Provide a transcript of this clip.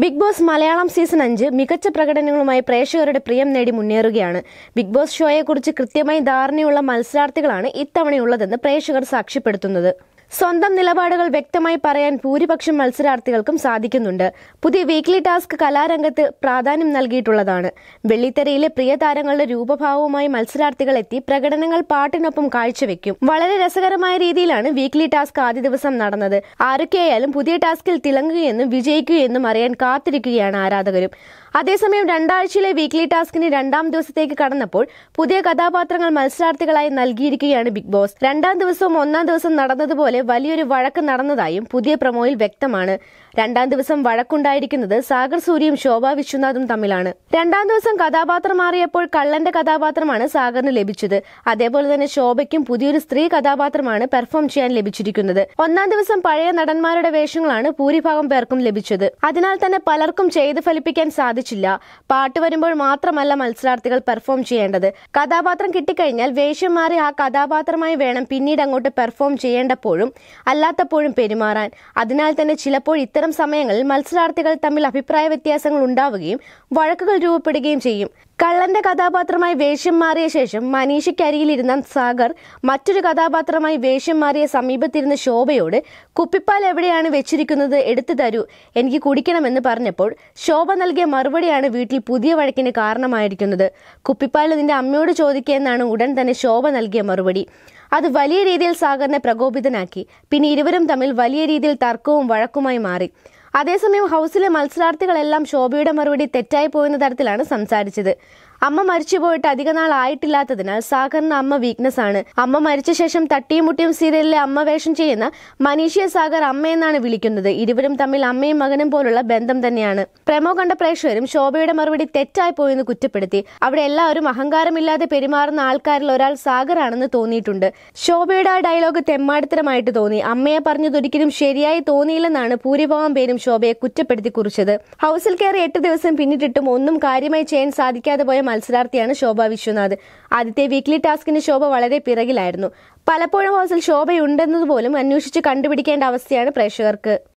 big boss Malayalam season അഞ്ച് മികച്ച പ്രകടനങ്ങളുമായി പ്രേക്ഷകരുടെ പ്രിയം നേടി മുന്നേറുകയാണ് ബിഗ് ബോസ് ഷോയെക്കുറിച്ച് കൃത്യമായി ധാരണയുള്ള മത്സരാർത്ഥികളാണ് ഇത്തവണയുള്ളതെന്ന് പ്രേക്ഷകർ സാക്ഷ്യപ്പെടുത്തുന്നത് സ്വന്തം നിലപാടുകൾ വ്യക്തമായി പറയാൻ ഭൂരിപക്ഷം മത്സരാർത്ഥികൾക്കും സാധിക്കുന്നുണ്ട് പുതിയ വീക്ക്ലി ടാസ്ക് കലാരംഗത്ത് പ്രാധാന്യം നൽകിയിട്ടുള്ളതാണ് വെള്ളിത്തെരയിലെ പ്രിയ താരങ്ങളുടെ രൂപഭാവവുമായി മത്സരാർത്ഥികൾ എത്തി പ്രകടനങ്ങൾ പാട്ടിനൊപ്പം കാഴ്ചവെക്കും വളരെ രസകരമായ രീതിയിലാണ് വീക്ക്ലി ടാസ്ക് ആദ്യ ദിവസം നടന്നത് ആരൊക്കെയായാലും പുതിയ ടാസ്കിൽ തിളങ്ങുകയെന്നും വിജയിക്കുകയെന്നും അറിയാൻ കാത്തിരിക്കുകയാണ് ആരാധകരും അതേസമയം രണ്ടാഴ്ചയിലെ വീക്ക്ലി ടാസ്കിന് രണ്ടാം ദിവസത്തേക്ക് കടന്നപ്പോൾ പുതിയ കഥാപാത്രങ്ങൾ മത്സരാർത്ഥികളായി നൽകിയിരിക്കുകയാണ് ബിഗ് ബോസ് രണ്ടാം ദിവസവും ഒന്നാം ദിവസം നടന്നതുപോലെ വലിയൊരു വഴക്ക് നടന്നതായും പുതിയ പ്രൊമോയിൽ വ്യക്തമാണ് രണ്ടാം ദിവസം വഴക്കുണ്ടായിരിക്കുന്നത് സാഗർ സൂര്യയും ശോഭ വിശ്വനാഥും തമ്മിലാണ് രണ്ടാം ദിവസം കഥാപാത്രം മാറിയപ്പോൾ കള്ളന്റെ കഥാപാത്രമാണ് സാഗറിന് ലഭിച്ചത് അതേപോലെ തന്നെ ശോഭയ്ക്കും പുതിയൊരു സ്ത്രീ കഥാപാത്രമാണ് പെർഫോം ചെയ്യാൻ ലഭിച്ചിരിക്കുന്നത് ഒന്നാം ദിവസം പഴയ നടന്മാരുടെ വേഷങ്ങളാണ് ഭൂരിഭാഗം പേർക്കും ലഭിച്ചത് അതിനാൽ തന്നെ പലർക്കും ചെയ്ത് ഫലിപ്പിക്കാൻ സാധിച്ചില്ല പാട്ട് വരുമ്പോൾ മാത്രമല്ല മത്സരാർത്ഥികൾ പെർഫോം ചെയ്യേണ്ടത് കഥാപാത്രം കിട്ടിക്കഴിഞ്ഞാൽ വേഷം മാറി ആ കഥാപാത്രമായി വേണം പിന്നീട് അങ്ങോട്ട് പെർഫോം ചെയ്യേണ്ടപ്പോഴും അല്ലാത്തപ്പോഴും പെരുമാറാൻ അതിനാൽ തന്നെ ചിലപ്പോൾ ഇത്തരം സമയങ്ങളിൽ മത്സരാർത്ഥികൾ തമ്മിൽ അഭിപ്രായ വ്യത്യാസങ്ങൾ ഉണ്ടാവുകയും വഴക്കുകൾ രൂപപ്പെടുകയും ചെയ്യും കള്ളന്റെ കഥാപാത്രമായി വേഷം മാറിയ ശേഷം മനീഷയ്ക്കരികിലിരുന്ന സാഗർ മറ്റൊരു കഥാപാത്രമായി വേഷം മാറിയ സമീപത്തിരുന്ന ശോഭയോട് കുപ്പിപ്പാൽ എവിടെയാണ് വെച്ചിരിക്കുന്നത് എടുത്തു തരൂ എനിക്ക് കുടിക്കണമെന്ന് പറഞ്ഞപ്പോൾ ശോഭ നൽകിയ മറുപടിയാണ് വീട്ടിൽ പുതിയ വഴക്കിന് കാരണമായിരിക്കുന്നത് കുപ്പിപ്പാൽ നിന്റെ അമ്മയോട് ചോദിക്കുകയെന്നാണ് ഉടൻ തന്നെ ശോഭ നൽകിയ മറുപടി അത് വലിയ രീതിയിൽ സാഗറിനെ പ്രകോപിതനാക്കി പിന്നെ ഇരുവരും തമ്മിൽ വലിയ രീതിയിൽ തർക്കവും വഴക്കുമായി മാറി അതേസമയം ഹൗസിലെ മത്സരാർത്ഥികളെല്ലാം ശോഭയുടെ മറുപടി തെറ്റായി പോയെന്ന തരത്തിലാണ് സംസാരിച്ചത് അമ്മ മരിച്ചുപോയിട്ട് അധിക നാൾ ആയിട്ടില്ലാത്തതിനാൽ സാഗറിന് അമ്മ വീക്ക്നെസ് ആണ് അമ്മ മരിച്ച ശേഷം തട്ടിയും മുട്ടിയും സീരിയലിലെ അമ്മ വേഷം ചെയ്യുന്ന മനീഷിയ സാഗർ അമ്മയെന്നാണ് വിളിക്കുന്നത് ഇരുവരും തമ്മിൽ അമ്മയും മകനും പോലുള്ള ബന്ധം തന്നെയാണ് പ്രമോ കണ്ട പ്രേക്ഷകരും ശോഭയുടെ മറുപടി തെറ്റായി പോയെന്ന് കുറ്റപ്പെടുത്തി അവിടെ എല്ലാവരും അഹങ്കാരമില്ലാതെ പെരുമാറുന്ന ആൾക്കാരിൽ ഒരാൾ സാഗറാണെന്ന് തോന്നിയിട്ടുണ്ട് ശോഭയുടെ ആ ഡയലോഗ് തെമ്മാടിത്തരമായിട്ട് തോന്നി അമ്മയെ പറഞ്ഞതൊരിക്കലും ശരിയായി തോന്നിയില്ലെന്നാണ് ഭൂരിഭാഗം പേരും ശോഭയെ കുറ്റപ്പെടുത്തി കുറിച്ചത് ഹൗസിൽ കയറി എട്ട് ദിവസം പിന്നിട്ടിട്ടും ഒന്നും കാര്യമായി ചെയ്യാൻ സാധിക്കാതെ പോയ മത്സരാർത്ഥിയാണ് ശോഭ വിശ്വനാഥ് ആദ്യത്തെ വീക്ക്ലി ടാസ്കിന് ശോഭ വളരെ പിറകിലായിരുന്നു പലപ്പോഴും ഹൗസിൽ ശോഭയുണ്ടെന്നതുപോലും അന്വേഷിച്ച് കണ്ടുപിടിക്കേണ്ട അവസ്ഥയാണ് പ്രേക്ഷകർക്ക്